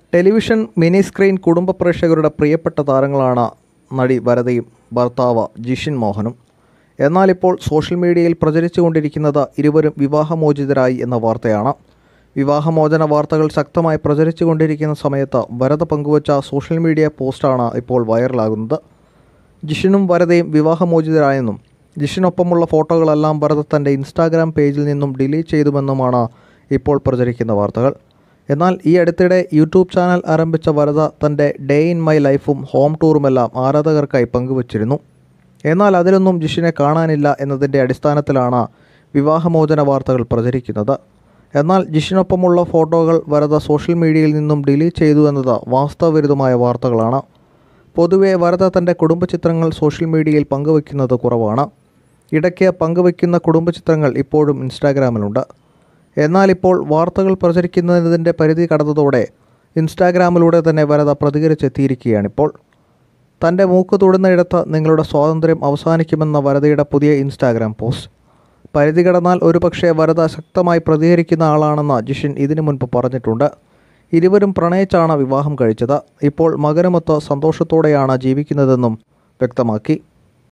television mini screen കുടുംബ പ്രേക്ഷകരുടെ പ്രിയപ്പെട്ട താരങ്ങളാണ് നടി വരദയും ഭർത്താവ് ജിഷിൻ മോഹനും എന്നാൽ ഇപ്പോൾ സോഷ്യൽ മീഡിയയിൽ പ്രചരിച്ചുകൊണ്ടിരിക്കുന്നത് ഇരുവരും വിവാഹമോചിതരായി എന്ന വാർത്തയാണ് വിവാഹമോചന വാർത്തകൾ ശക്തമായി പ്രചരിച്ചുകൊണ്ടിരിക്കുന്ന സമയത്ത് വരദ പങ്കുവച്ച സോഷ്യൽ മീഡിയ പോസ്റ്റാണ് ഇപ്പോൾ വൈറലാകുന്നത് ജിഷിനും വരദയും വിവാഹമോചിതരായെന്നും ജിഷിനൊപ്പമുള്ള ഫോട്ടോകളെല്ലാം വരദ തൻ്റെ ഇൻസ്റ്റാഗ്രാം പേജിൽ നിന്നും ഡിലീറ്റ് ചെയ്തുവെന്നുമാണ് ഇപ്പോൾ പ്രചരിക്കുന്ന വാർത്തകൾ എന്നാൽ ഈ അടുത്തിടെ യൂട്യൂബ് ചാനൽ ആരംഭിച്ച വരദ തൻ്റെ ഡേ ഇൻ മൈ ലൈഫും ഹോം ടൂറുമെല്ലാം ആരാധകർക്കായി പങ്കുവച്ചിരുന്നു എന്നാൽ അതിലൊന്നും ജിഷിനെ കാണാനില്ല എന്നതിൻ്റെ അടിസ്ഥാനത്തിലാണ് വിവാഹമോചന വാർത്തകൾ പ്രചരിക്കുന്നത് എന്നാൽ ജിഷിനൊപ്പമുള്ള ഫോട്ടോകൾ വരദ സോഷ്യൽ മീഡിയയിൽ നിന്നും ഡിലീറ്റ് ചെയ്തു എന്നത് വാസ്തവവിരുദ്ധമായ വാർത്തകളാണ് പൊതുവെ വരദ തൻ്റെ കുടുംബചിത്രങ്ങൾ സോഷ്യൽ മീഡിയയിൽ പങ്കുവയ്ക്കുന്നത് കുറവാണ് ഇടയ്ക്ക് പങ്കുവയ്ക്കുന്ന കുടുംബചിത്രങ്ങൾ ഇപ്പോഴും ഇൻസ്റ്റാഗ്രാമിലുണ്ട് എന്നാൽ ഇപ്പോൾ വാർത്തകൾ പ്രചരിക്കുന്നതിൻ്റെ പരിധി കടന്നതോടെ ഇൻസ്റ്റാഗ്രാമിലൂടെ തന്നെ വരദ പ്രതികരിച്ചെത്തിയിരിക്കുകയാണിപ്പോൾ തൻ്റെ മൂക്ക് തൊടുന്നയിടത്ത് നിങ്ങളുടെ സ്വാതന്ത്ര്യം അവസാനിക്കുമെന്ന വരദയുടെ പുതിയ ഇൻസ്റ്റാഗ്രാം പോസ്റ്റ് പരിധി കടന്നാൽ ഒരുപക്ഷെ വരദ ശക്തമായി പ്രതികരിക്കുന്ന ആളാണെന്ന് ജിഷിൻ ഇതിനു മുൻപ് പറഞ്ഞിട്ടുണ്ട് ഇരുവരും പ്രണയിച്ചാണ് വിവാഹം കഴിച്ചത് ഇപ്പോൾ മകനുമൊത്ത് സന്തോഷത്തോടെയാണ് ജീവിക്കുന്നതെന്നും വ്യക്തമാക്കി